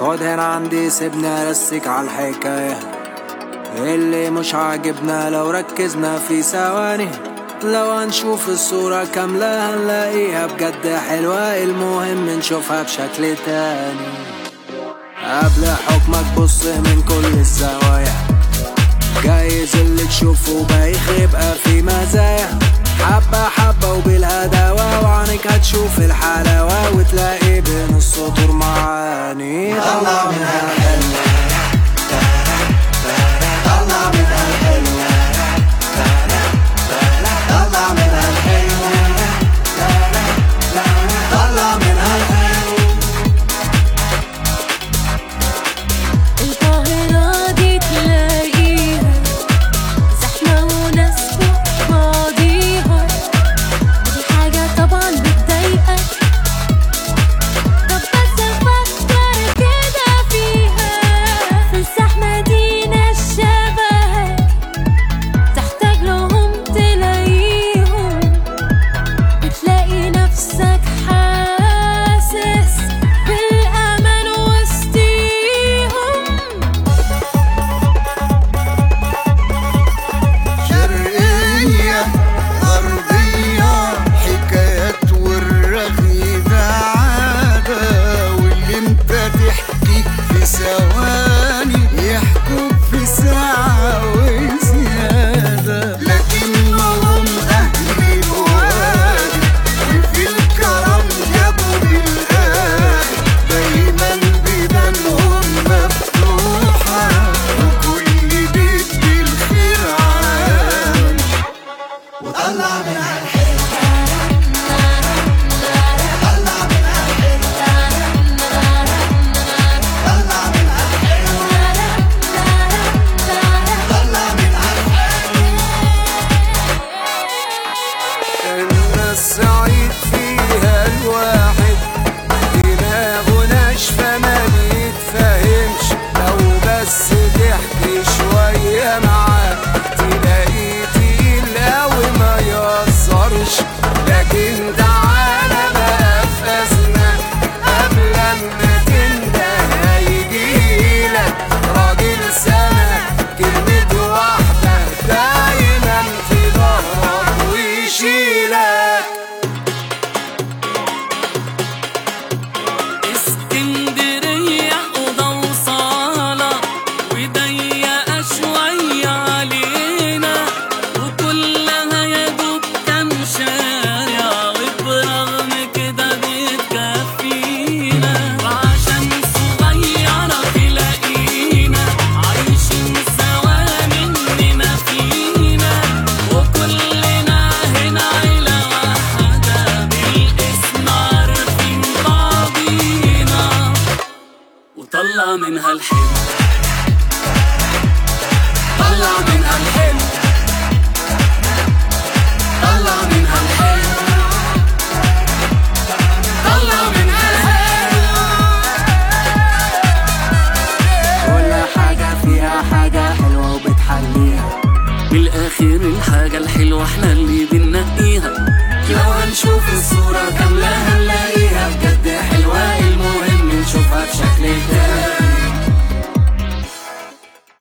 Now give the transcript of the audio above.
خد هنا عندي سيبني ارسك على الحكاية اللي مش عاجبنا لو ركزنا في ثواني لو هنشوف الصورة كاملة هنلاقيها بجد حلوة المهم نشوفها بشكل تاني قبل حكمك بص من كل الزوايا جايز اللي تشوفه بايخ يبقى في مزايا حبة حبة وبالهداوة وعنك هتشوف الحلاوة وتلاقي بين السطور معاني طلع منها الحلوة طلع منها الحلوة طلع منها الحلوة طلع منها الحلوة القاهرة دي تلاقيها زحمة وناس فوق ماضيها دي حاجة طبعا بتضايقك طب بس فكر كده فيها في الزحمة دي ناس شبهك تحتاج لهم تلاقيهم بتلاقي نفسك حاسس بالأمان وسطيهم شرقية غربية حكايات والرغي ده عادة واللي انت تحكي في ثواني يحكوك في ساعة وزيادة لكن هم أهل الوادي وفي الكرم جابوا بالآخر دايما بيبانهم مفتوحة وكل بيت بالخير عام وطلع منها الحلوة طلع منها الحلوة طلع منها الناس سعيد فيها الواحد دماغه ناشفة ما بيتفهمش لو بس تحكي شوية معاه تلاقيه تقيل أوي ما يأثرش لكن تعالى بقى في أزمة قبل ما تنده هيجيلك راجل سنة كلمة واحدة دايما في ظهرك ويشيلك اسكندرية أوضة وصالة وضيقة شوية علينا وكلها يا دوب كام شارع وبرغم كده بتكفينا وعشان صغيرة تلاقينا عايشين سوا مننا فينا وكلنا هنا عيلة واحدة بالاسم عارفين بعضينا وطلع منها الحلو طلع منها الحلو طلع منها الحلو طلع منها الحلو كل حاجة فيها حاجة حلوة وبتحليها بالاخر الحاجة الحلوة احنا اللي